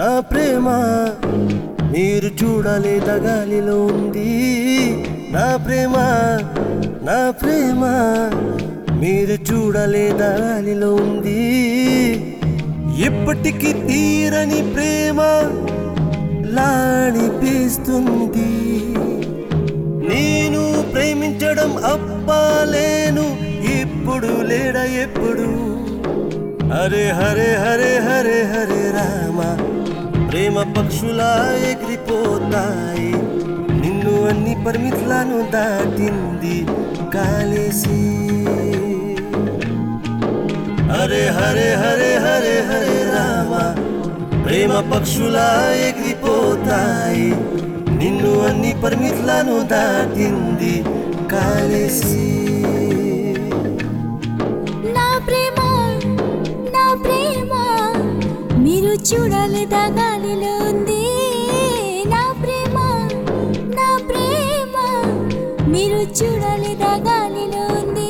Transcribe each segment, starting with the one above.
నా ప్రేమ మీరు చూడలేద గాలిలో ఉంది నా ప్రేమ నా ప్రేమ మీరు చూడలేద గాలిలో ఉంది ఎప్పటికీ తీరని ప్రేమ లానిపిస్తుంది నేను ప్రేమించడం అప్పాలేను ఇప్పుడు లేడ ఎప్పుడు హరే హరే హరే హరే హరే రామ ప్రేమ పక్షులా ఎగిరిపోతాయి నిన్ను అన్ని పరిమితులను దాటింది కాలేసి హరే హరే హరే హరే హరే రామ ప్రేమ పక్షులా ఎగిరిపోతాయి నిన్ను అన్ని పరిమితులను దాటింది కాలేసి నా ప్రేమ నా ప్రేమ మీరు చూడలేదా గాలిలో ఉంది నా ప్రేమ నా ప్రేమ మీరు చూడలేదా గాలిలో ఉంది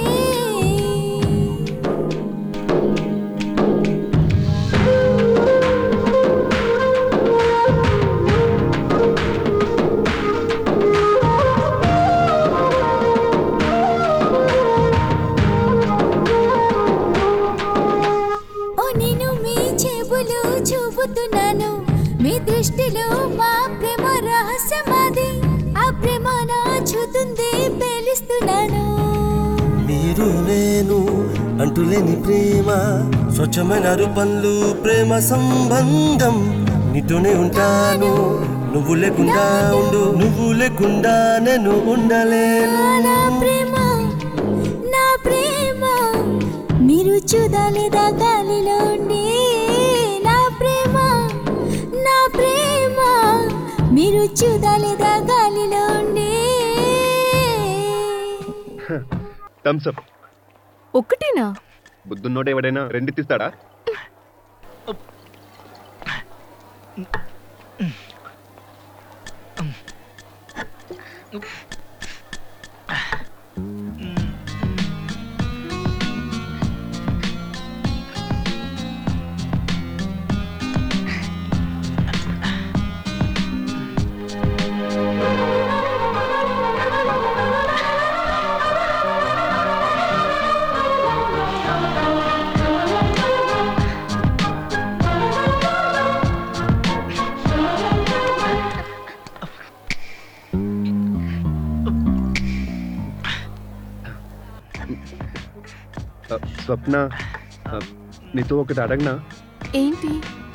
ఓ నేను మీ చెవులు చూపుతున్నాను మీ దృష్టిలో మా ప్రేమ రహస్యమాది ఆ ప్రేమ నా చూతుంది పేలిస్తున్నాను మీరు నేను అంటులేని ప్రేమ స్వచ్ఛమైన రూపంలో ప్రేమ సంబంధం నీతోనే ఉంటాను నువ్వు లేకుండా ఉండు నువ్వు లేకుండా నేను ఉండలేను నా ప్రేమ నా ప్రేమ మీరు చూడాలేదా గాలిలో ఉండి నా ప్రేమ నా ప్రేమ మీరు చూడాలేదా గాలిలో ఉండి థమ్స్ అప్ ఒక్కటేనా బుద్ధున్నోడు ఎవడైనా రెండు తీస్తాడా ఆ, స్వప్న ఆ, నీతో ఒకటి అడగనా ఏంటి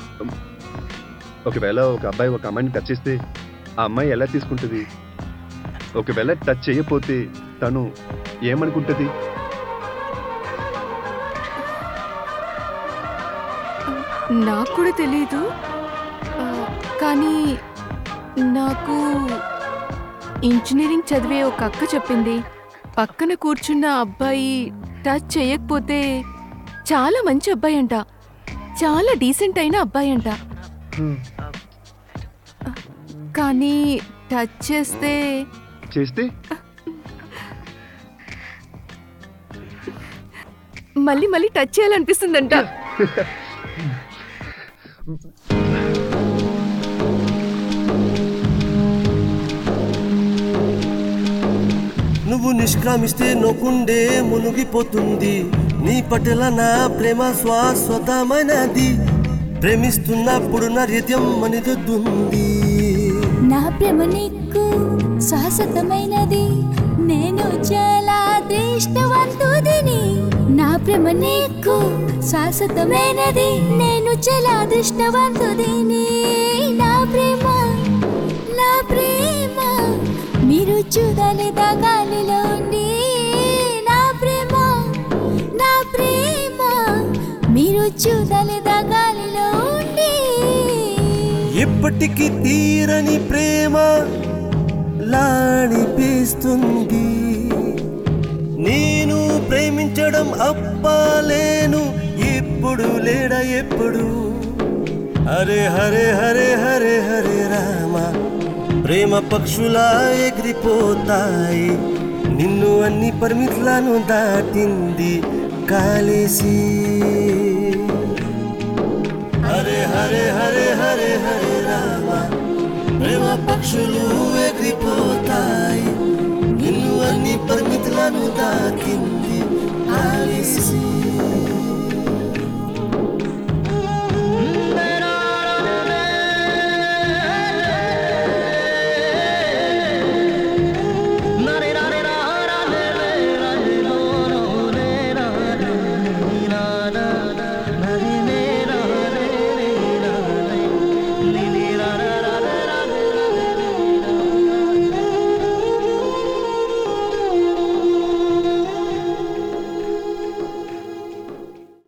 ఒకవేళ ఒక అబ్బాయి ఒక అమ్మాయిని టచ్ చేస్తే ఆ అమ్మాయి ఎలా తీసుకుంటుంది ఒకవేళ టచ్ చేయకపోతే తను ఏమనుకుంటుంది నాకు కూడా తెలీదు ఆ, కానీ నాకు ఇంజనీరింగ్ చదివే ఒక అక్క చెప్పింది పక్కన కూర్చున్న అబ్బాయి టచ్ చేయకపోతే చాలా మంచి అబ్బాయి అంట చాలా డీసెంట్ అయిన అబ్బాయి అంట కానీ టచ్ చేస్తే చేస్తే మళ్ళీ మళ్ళీ టచ్ చేయాలనిపిస్తుందంట నువ్వు నిష్క్రమిస్తే నొకుండే మునిగిపోతుంది నీ పట్ల నా ప్రేమ శాశ్వతమైనది ప్రేమిస్తున్నప్పుడు నా హృదయం మనిదొద్దుంది నా ప్రేమ నీకు శాశ్వతమైనది నేను చాలా అదృష్టవంతుడిని నా ప్రేమ నీకు శాశ్వతమైనది నేను చాలా అదృష్టవంతుడిని నా ప్రేమ నా ప్రేమ మీరు చూడలేదా గాలిలో ఉండి నా ప్రేమ నా ప్రేమ మీరు చూడలేదా గాలిలో ఉండి ఎప్పటికీ తీరని ప్రేమ లానిపిస్తుంది నేను ప్రేమించడం అప్పాలేను ఇప్పుడు లేడ ఎప్పుడు హరే హరే హరే హరే హరే రామ ప్రేమ పక్షులా ఎగిరిపోతాయి నిన్ను అన్ని పరిమితులను దాటింది కాలేసి హరే హరే హరే హరే హరే హరే రామ ప్రేమ పక్షులు ఎగిరిపోతాయి నిన్ను అన్ని పరిమితులను దాకింది ఆలిసి